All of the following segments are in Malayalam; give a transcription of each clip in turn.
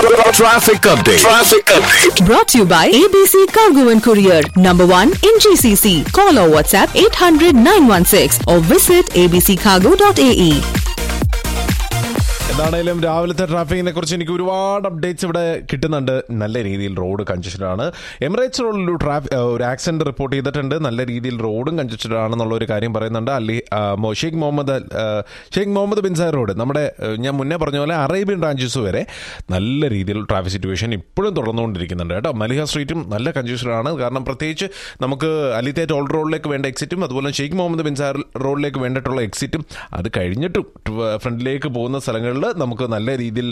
Traffic update. Traffic update. Brought to you by ABC Cargo and Courier, number one in GCC. Call or WhatsApp 800 916 or visit abccargo.ae. എന്താണേലും രാവിലത്തെ ട്രാഫിക്കിനെ കുറിച്ച് എനിക്ക് ഒരുപാട് അപ്ഡേറ്റ്സ് ഇവിടെ കിട്ടുന്നുണ്ട് നല്ല രീതിയിൽ റോഡ് കൺജസ്റ്റഡ് ആണ് എമിറേറ്റ്സ് റോഡിൽ ഒരു ട്രാഫി ഒരു ആക്സിഡന്റ് റിപ്പോർട്ട് ചെയ്തിട്ടുണ്ട് നല്ല രീതിയിൽ റോഡും കൺജസ്റ്റഡ് ആണെന്നുള്ള ഒരു കാര്യം പറയുന്നുണ്ട് അല്ലി ആ, മൊ- ഷെയ്ഖ് മുഹമ്മദ് അൽ- ആ, Sheikh Mohammed bin Zayed road നമ്മുടെ ആ, ഞാൻ മുന്നേ പറഞ്ഞ പോലെ അറേബ്യൻ ബ്രാഞ്ചസ് വരെ നല്ല രീതിയിൽ ട്രാഫിക് സിറ്റുവേഷൻ ഇപ്പോഴും തുടർന്നുകൊണ്ടിരിക്കുന്നുണ്ട് കേട്ടോ മലിഹ സ്ട്രീറ്റും നല്ല കൺജസ്റ്റഡ് ആണ് കാരണം പ്രത്യേകിച്ച് നമുക്ക് അലിത്തെ ടോൾ റോഡിലേക്ക് വേണ്ട എക്സിറ്റും അതുപോലെ ഷെയ്ഖ് മുഹമ്മദ് ബിൻ സാർ റോഡിലേക്ക് വേണ്ടിയിട്ടുള്ള എക്സിറ്റും അത് കഴിഞ്ഞിട്ടും ഫ്രണ്ടിലേക്ക് പോകുന്ന സ്ഥലങ്ങളിൽ നമുക്ക് നല്ല രീതിയിൽ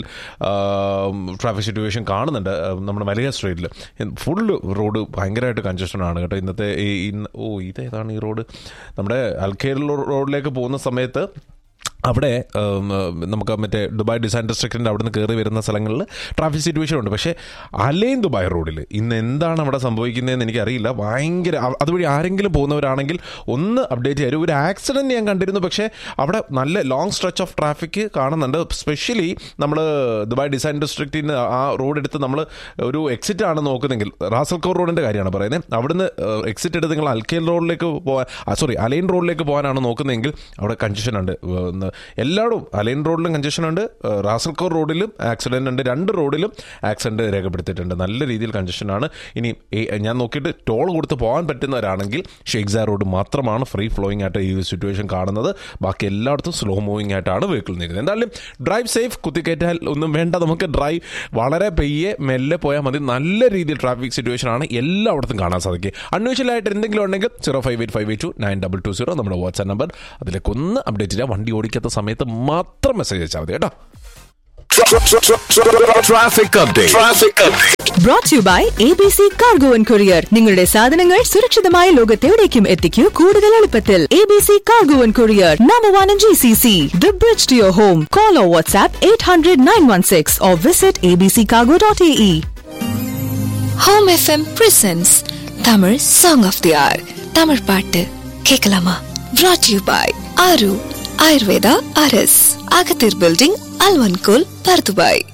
ട്രാഫിക് സിറ്റുവേഷൻ കാണുന്നുണ്ട് ആ, നമ്മുടെ മലയ സ്ട്രീറ്റിൽ ഫുള്ള് റോഡ് ഭയങ്കരമായിട്ട് കൺജസ്റ്റഡ് ആണ് കേട്ടോ ഇന്നത്തെ ഈ ഇന്ന് ഓ ഇതേതാണ് ഈ റോഡ് നമ്മുടെ അൽഖേർ റോഡിലേക്ക് പോകുന്ന സമയത്ത് അവിടെ ഉം, നമുക്ക് മറ്റേ ദുബായ് ഡിസൈൻ ഡിസ്ട്രിക്റ്റിൻ്റെ അവിടെ നിന്ന് കയറി വരുന്ന സ്ഥലങ്ങളിൽ ട്രാഫിക് സിറ്റുവേഷൻ ഉണ്ട് പക്ഷേ അലൈൻ ദുബായ് റോഡിൽ ഇന്ന് എന്താണ് അവിടെ സംഭവിക്കുന്നതെന്ന് എനിക്കറിയില്ല ഭയങ്കര അ- അതുവഴി ആരെങ്കിലും പോകുന്നവരാണെങ്കിൽ ഒന്ന് അപ്ഡേറ്റ് ചെയ്യാം ഒരു ആക്സിഡൻറ്റ് ഞാൻ കണ്ടിരുന്നു പക്ഷേ അവിടെ നല്ല ലോങ് സ്ട്രെച്ച് ഓഫ് ട്രാഫിക് കാണുന്നുണ്ട് സ്പെഷ്യലി നമ്മൾ ദുബായ് ഡിസൈൻ ഡിസ്ട്രിക്റ്റിന് ആ റോഡ് എടുത്ത് നമ്മൾ ഒരു എക്സിറ്റ് ആണ് നോക്കുന്നെങ്കിൽ റാസൽക്കോർ റോഡിൻ്റെ കാര്യമാണ് പറയുന്നത് അവിടുന്ന് എക്സിറ്റ് എടുത്ത് നിങ്ങൾ അൽക്കേൽ റോഡിലേക്ക് പോകാൻ സോറി അലൈൻ റോഡിലേക്ക് പോകാനാണ് നോക്കുന്നതെങ്കിൽ അവിടെ കൺജഷൻ ഉണ്ട് ഏഹ്, എല്ലായിടും അലൈൻ റോഡിലും കൺജഷൻ ഉണ്ട് ഏഹ്, റാസൽക്കോർ റോഡിലും ആക്സിഡന്റ് ഉണ്ട് രണ്ട് റോഡിലും ആക്സിഡന്റ് രേഖപ്പെടുത്തിയിട്ടുണ്ട് നല്ല രീതിയിൽ കൺജഷനാണ് ഇനി ഈ- ഞാൻ നോക്കിയിട്ട് ടോൾ കൊടുത്ത് പോകാൻ പറ്റുന്നവരാണെങ്കിൽ ഷെയ്ഖ്സാർ റോഡ് മാത്രമാണ് ഫ്രീ ഫ്ലോയിങ് ആയിട്ട് ഈ സിറ്റുവേഷൻ കാണുന്നത് ബാക്കി എല്ലായിടത്തും സ്ലോ മൂവിങ് ആയിട്ടാണ് വെഹിക്കിൾ നിൽക്കുന്നത് എന്തായാലും ഡ്രൈവ് സേഫ് കുത്തിക്കയറ്റാൽ ഒന്നും വേണ്ട നമുക്ക് ഡ്രൈവ് വളരെ പെയ്യെ മെല്ലെ പോയാൽ മതി നല്ല രീതിയിൽ ട്രാഫിക് സിറ്റുവേഷൻ ആണ് എല്ലായിടത്തും കാണാൻ സാധിക്കും അൺയൂഷ്വൽ ആയിട്ട് എന്തെങ്കിലും ഉണ്ടെങ്കിൽ zero five eight five eight two nine double two zero നമ്മുടെ വാട്സ്ആപ്പ് നമ്പർ അതിലേക്ക് ഒന്ന് അപ്ഡേറ്റ് ചെയ്യാം വണ്ടി ഓടിക്കാത്ത സമയത്ത് മാത്രം മെസ്സേജ് അയച്ചാൽ മതി കേട്ടോ Tra- tra- tra- tra- Traffic update. Traffic update. Brought to you by ABC Cargo and Courier. നിങ്ങളുടെ സാധനങ്ങൾ സുരക്ഷിതമായ ലോകത്തെവിടേക്കും എത്തിക്കൂ കൂടുതൽ എളുപ്പത്തിൽ ABC Cargo and Courier, number one in GCC. The bridge to your home. Call or WhatsApp 800 916 or visit abccargo.ae. Home FM presents Tamil song of the hour Tamil பாட்டு கேட்கலாமா brought you by Aaru Ayurveda அரஸ் அகத்தீர் பில்டிங் அல்வன்கோல் பர்துபாய்